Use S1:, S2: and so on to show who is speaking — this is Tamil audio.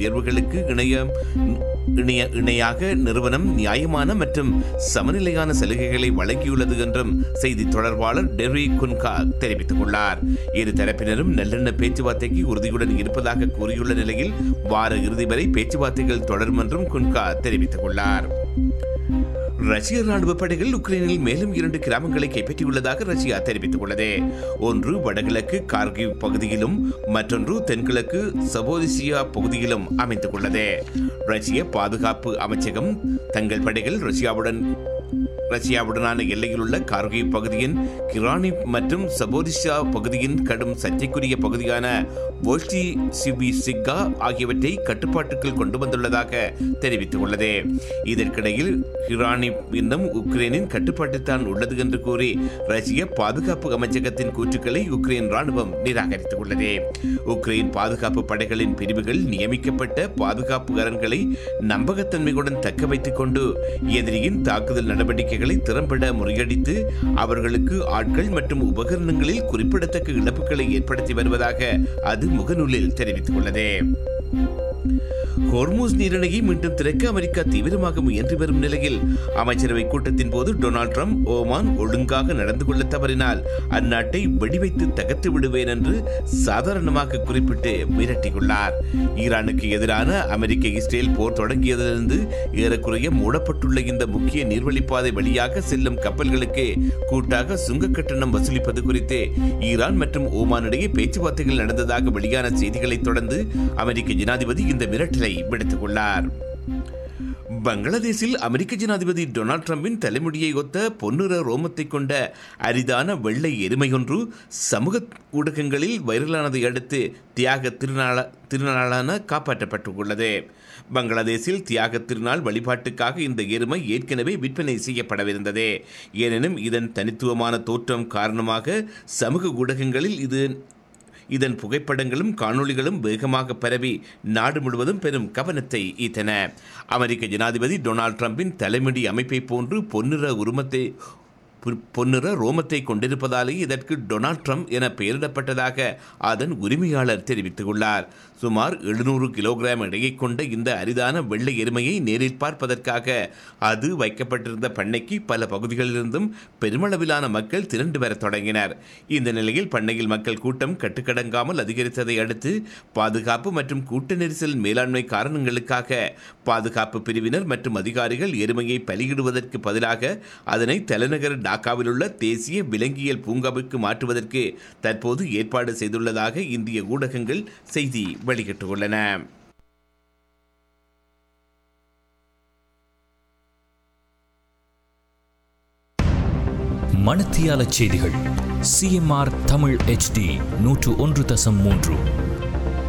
S1: உயர்வுகளுக்கு இணைய இணைய இணையாக நிறுவனம் நியாயமான மற்றும் சமநிலையான சலுகைகளை வழங்கியுள்ளது என்றும் செய்தி தொடர்பாளர் டெர்ரி குன்கா தெரிவித்துள்ளார் இரு தரப்பினரும் நல்லெண்ண பேச்சுவார்த்தைக்கு உறுதியுடன் இருப்பதாக கூறியுள்ள நிலையில் வார இறுதி வரை பேச்சுவார்த்தைகள் தொடரும் என்றும் குன்கா தெரிவித்துள்ளார் ரஷ்ய ராணுவ படைகள் உக்ரைனில் மேலும் இரண்டு கிராமங்களை கைப்பற்றியுள்ளதாக ரஷ்யா தெரிவித்துள்ளது ஒன்று வடகிழக்கு கார்கிவ் பகுதியிலும் மற்றொன்று தென்கிழக்கு சபோதிசியா பகுதியிலும் அமைந்துள்ளது ரஷ்ய பாதுகாப்பு அமைச்சகம் தங்கள் படைகள் ரஷ்யாவுடன் ரஷ்யாவுடனான எல்லையில் உள்ள கார்கிவ் பகுதியின் கிரானி மற்றும் சபோரிஷா பகுதியின் கடும் சர்ச்சைக்குரிய பகுதியான வோல்டி சிபி சிக்கா ஆகியவற்றை கட்டுப்பாட்டுக்குள் கொண்டு வந்துள்ளதாக தெரிவித்துள்ளது இதற்கிடையில் ஹிரானி இன்னும் உக்ரைனின் கட்டுப்பாட்டில் தான் உள்ளது என்று கூறி ரஷ்ய பாதுகாப்பு அமைச்சகத்தின் கூற்றுக்களை உக்ரைன் ராணுவம் நிராகரித்துள்ளது உக்ரைன் பாதுகாப்பு படைகளின் பிரிவுகள் நியமிக்கப்பட்ட பாதுகாப்பு அரண்களை நம்பகத்தன்மையுடன் தக்க வைத்துக் கொண்டு எதிரியின் தாக்குதல் நடவடிக்கைகளை திறம்பட முறியடித்து அவர்களுக்கு ஆட்கள் மற்றும் உபகரணங்களில் குறிப்பிடத்தக்க இழப்புகளை ஏற்படுத்தி வருவதாக அது முகநூலில் தெரிவித்துள்ளது ஹோர்மூஸ் நீரிணையை மீண்டும் திறக்க அமெரிக்கா தீவிரமாக முயன்று வரும் நிலையில் அமைச்சரவை கூட்டத்தின் போது டொனால்ட் ட்ரம்ப் ஓமான் ஒழுங்காக நடந்து கொள்ள தவறினால் அந்நாட்டை வெடிவைத்து தகர்த்து விடுவேன் என்று சாதாரணமாக குறிப்பிட்டு மிரட்டியுள்ளார் ஈரானுக்கு எதிரான அமெரிக்க இஸ்ரேல் போர் தொடங்கியதிலிருந்து ஏறக்குறைய மூடப்பட்டுள்ள இந்த முக்கிய நீர்வழிப்பாதை வழியாக செல்லும் கப்பல்களுக்கு கூட்டாக சுங்க கட்டணம் வசூலிப்பது குறித்து ஈரான் மற்றும் ஓமான் இடையே பேச்சுவார்த்தைகள் நடந்ததாக வெளியான செய்திகளைத் தொடர்ந்து அமெரிக்க ஜனாதிபதி இந்த மிரட்டலை விடுத்துள்ளார் பங்களாதேஷில் அமெரிக்க ஜனாதிபதி டொனால்ட் ட்ரம்பின் தலைமுடியை ஒத்த பொன்னிற ரோமத்தை கொண்ட அரிதான வெள்ளை எருமையொன்று சமூக ஊடகங்களில் வைரலானதை அடுத்து தியாக திருநாள திருநாளான காப்பாற்றப்பட்டுள்ளது பங்களாதேஷில் தியாக திருநாள் வழிபாட்டுக்காக இந்த எருமை ஏற்கனவே விற்பனை செய்யப்படவிருந்தது எனினும் இதன் தனித்துவமான தோற்றம் காரணமாக சமூக ஊடகங்களில் இது இதன் புகைப்படங்களும் காணொளிகளும் வேகமாக பரவி நாடு முழுவதும் பெரும் கவனத்தை ஈர்த்தன அமெரிக்க ஜனாதிபதி டொனால்ட் ட்ரம்பின் தலைமுடி அமைப்பை போன்று பொன்னிற உருமத்தை பொ- பொன்னிற ரோமத்தை கொண்டிருப்பதாலே இதற்கு டொனால்ட் ட்ரம்ப் என பெயரிடப்பட்டதாக அதன் உரிமையாளர் தெரிவித்துள்ளார் சுமார் எழுநூறு கிலோகிராம் எடையை கொண்ட இந்த அரிதான வெள்ளை எருமையை நேரில் பார்ப்பதற்காக அது வைக்கப்பட்டிருந்த பண்ணைக்கு பல பகுதிகளிலிருந்தும் பெருமளவிலான மக்கள் திரண்டு வரத் தொடங்கினர் இந்த நிலையில் பண்ணையில் மக்கள் கூட்டம் கட்டுக்கடங்காமல் அதிகரித்ததை அடுத்து பாதுகாப்பு மற்றும் கூட்ட நெரிசல் மேலாண்மை காரணங்களுக்காக பாதுகாப்பு பிரிவினர் மற்றும் அதிகாரிகள் எருமையை பலியிடுவதற்கு பதிலாக அதனை தலைநகர் டாக்காவில் உள்ள தேசிய விலங்கியல் பூங்காவுக்கு மாற்றுவதற்கு தற்போது ஏற்பாடு செய்துள்ளதாக இந்திய ஊடகங்கள் செய்தி வெளியிட்டுள்ளன
S2: மணத்தியால செய்திகள் சிஎம்ஆர் தமிழ் HD நூற்று ஒன்று தசம் மூன்று